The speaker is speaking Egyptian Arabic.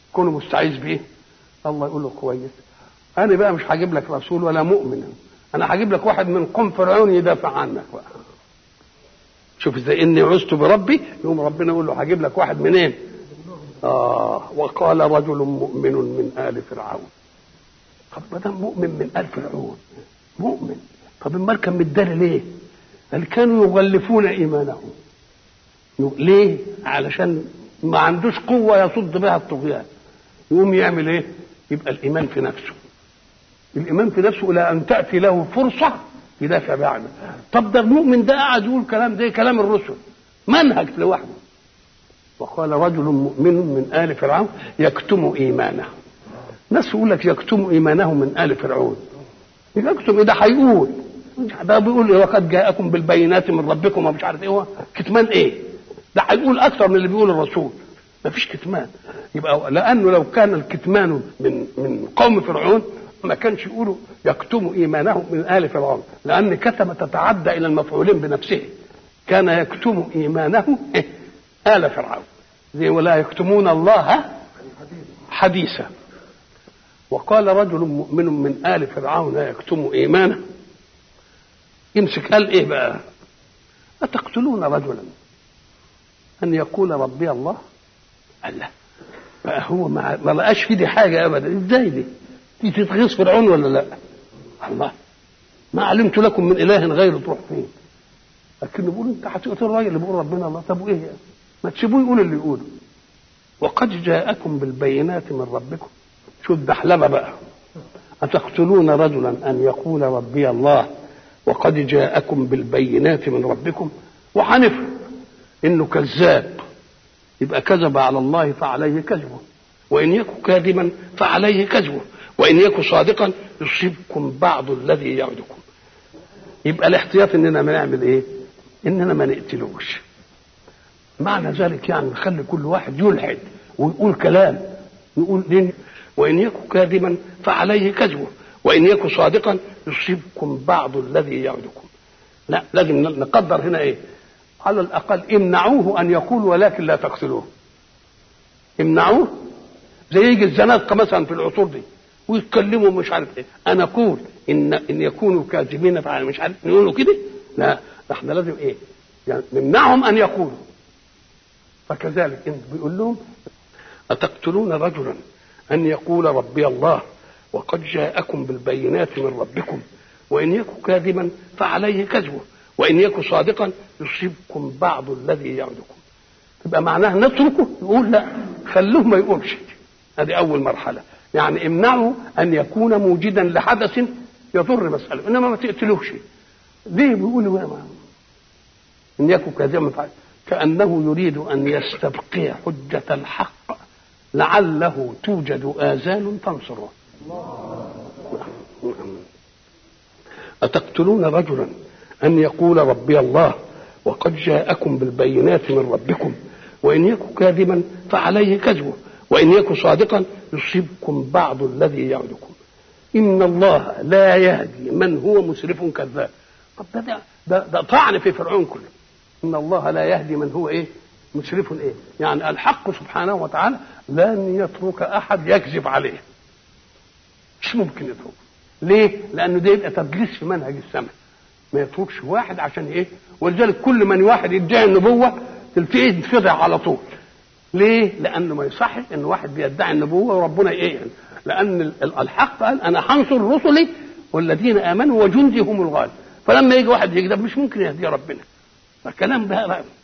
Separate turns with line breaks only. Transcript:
كونه مستعيذ بيه الله يقول له كويس انا بقى مش هجيب لك رسول ولا مؤمن انا هجيب لك واحد من قوم فرعون يدافع عنك بقى شوف ازاي اني عزت بربي يقوم ربنا يقول له هجيب لك واحد منين اه وقال رجل مؤمن من ال فرعون طب ما دام مؤمن من ال فرعون مؤمن طب امال كان متداري ليه؟ قال كانوا يغلفون ايمانهم ليه؟ علشان ما عندوش قوه يصد بها الطغيان يقوم يعمل ايه؟ يبقى الايمان في نفسه الايمان في نفسه الى ان تاتي له فرصه يدافع بها عنه طب ده المؤمن ده قاعد يقول كلام زي كلام الرسل منهج لوحده وقال رجل مؤمن من ال فرعون يكتم ايمانه ناس يقول لك يكتم ايمانه من ال فرعون يكتم ايه ده هيقول ده بيقول وقد جاءكم بالبينات من ربكم ومش عارف ايه هو كتمان ايه ده هيقول اكثر من اللي بيقول الرسول ما فيش كتمان يبقى لانه لو كان الكتمان من من قوم فرعون ما كانش يقولوا يكتم ايمانه من ال فرعون لان كتم تتعدى الى المفعولين بنفسه كان يكتم ايمانه ال فرعون زي ولا يكتمون الله حديثا وقال رجل مؤمن من ال فرعون يكتم ايمانه يمسك قال ايه بقى اتقتلون رجلا ان يقول ربي الله قال لا بقى هو ما, ما لقاش في دي حاجه ابدا ازاي دي دي تتغيظ فرعون ولا لا الله ما علمت لكم من اله غير تروح فين لكن بيقول انت هتقتل الراجل اللي بيقول ربنا الله طب وايه يعني؟ ما تسيبوه يقول اللي يقوله وقد جاءكم بالبينات من ربكم شو الدحلبه بقى أتقتلون رجلا أن يقول ربي الله وقد جاءكم بالبينات من ربكم وحنفرض إنه كذاب يبقى كذب على الله فعليه كذبه وإن يكن كاذبا فعليه كذبه وإن يكن صادقا يصيبكم بعض الذي يعدكم يبقى الاحتياط إننا ما نعمل إيه؟ إننا ما نقتلوش معنى ذلك يعني نخلي كل واحد يلحد ويقول كلام يقول لين وإن يكن كاذبا فعليه كذبه وإن يكن صادقا يصيبكم بعض الذي يعدكم لا لازم نقدر هنا إيه على الأقل امنعوه أن يقول ولكن لا تقتلوه امنعوه زي يجي الزنادقة مثلا في العصور دي ويتكلموا مش عارف ايه انا اقول ان ان يكونوا كاذبين فعلا مش عارف نقولوا كده لا احنا لازم ايه يعني نمنعهم ان يقولوا فكذلك انت بيقول لهم اتقتلون رجلا ان يقول ربي الله وقد جاءكم بالبينات من ربكم وان يكن كاذبا فعليه كذبه وان يكن صادقا يصيبكم بعض الذي يعدكم تبقى معناها نتركه يقول لا خلوه ما يقولش هذه اول مرحله يعني امنعوا ان يكون موجدا لحدث يضر مساله انما ما تقتلوش ليه بيقولوا ان يكن كاذبا كانه يريد ان يستبقي حجه الحق لعله توجد اذان تنصره أتقتلون رجلا أن يقول ربي الله وقد جاءكم بالبينات من ربكم وإن يكن كاذبا فعليه كذبه وإن يكن صادقا يصيبكم بعض الذي يعدكم إن الله لا يهدي من هو مسرف كذاب طب ده ده, ده, ده طعن في فرعون كله إن الله لا يهدي من هو إيه مسرف إيه يعني الحق سبحانه وتعالى لن يترك أحد يكذب عليه مش ممكن يتركه ليه؟ لأنه ده يبقى تدليس في منهج السماء ما يتركش واحد عشان ايه؟ ولذلك كل من واحد يدعي النبوة تلتقيه يتفضع على طول. ليه؟ لأنه ما يصحش إن واحد بيدعي النبوة وربنا ايه؟ يعني لأن الحق قال أنا هنصر رسلي والذين آمنوا وجندي هم الغالب. فلما يجي واحد يكذب مش ممكن يهدي ربنا. فالكلام ده